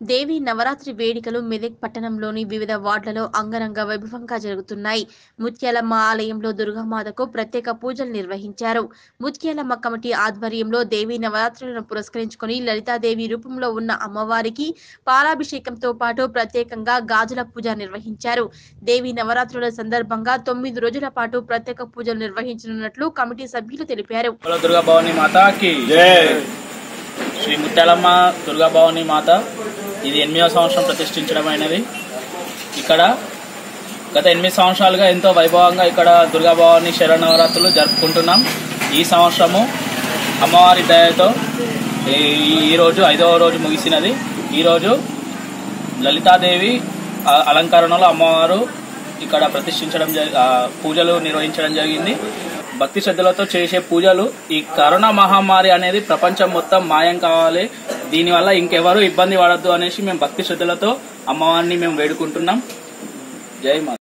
దేవి నవరాత్రి వేడుకలు మెదక్ పట్టణంలోని వివిధ వార్డులలో అంగరంగ వైభవంగా జరుగుతున్నాయి ముత్యాలమ్మ ఆలయంలో దుర్గామాతకు ప్రత్యేక పూజలు నిర్వహించారు ముత్యాలమ్మ కమిటీ ఆధ్వర్యంలో దేవి నవరాత్రులను పురస్కరించుకొని లలితాదేవి రూపంలో ఉన్న అమ్మవారికి పాలాభిషేకంతో పాటు ప్రత్యేకంగా గాజుల పూజ నిర్వహించారు దేవి నవరాత్రుల సందర్భంగా తొమ్మిది రోజుల పాటు ప్రత్యేక పూజలు నిర్వహించనున్నట్లు కమిటీ సభ్యులు తెలిపారు బోలో దుర్గా భవాని మాతకి శ్రీ ముత్యాలమ్మ దుర్గా భవాని మాత ఇది ఎనిమిదవ సంవత్సరం ప్రతిష్ఠించడమైనది ఇక్కడ గత ఎనిమిది సంవత్సరాలుగా ఎంతో వైభవంగా ఇక్కడ దుర్గా భవాని శరణవరాత్రులు జరుపుకుంటున్నాం ఈ సంవత్సరము అమ్మవారి దయతో ఈ- ఈ రోజు ఐదవ రోజు ముగిసినది ఈరోజు లలితాదేవి ఆ- అలంకరణలో అమ్మవారు ఇక్కడ ప్రతిష్ఠించడం జరి- ఆ, పూజలు నిర్వహించడం జరిగింది భక్తి శ్రద్ధలతో చేసే పూజలు ఈ కరోనా మహమ్మారి అనేది ప్రపంచం మొత్తం మాయం కావాలి దీనివల్ల ఇంకెవరు ఇబ్బంది పడద్దు అనేసి మేము భక్తి శ్రద్ధలతో అమ్మవారిని మేము వేడుకుంటున్నాం జై మాత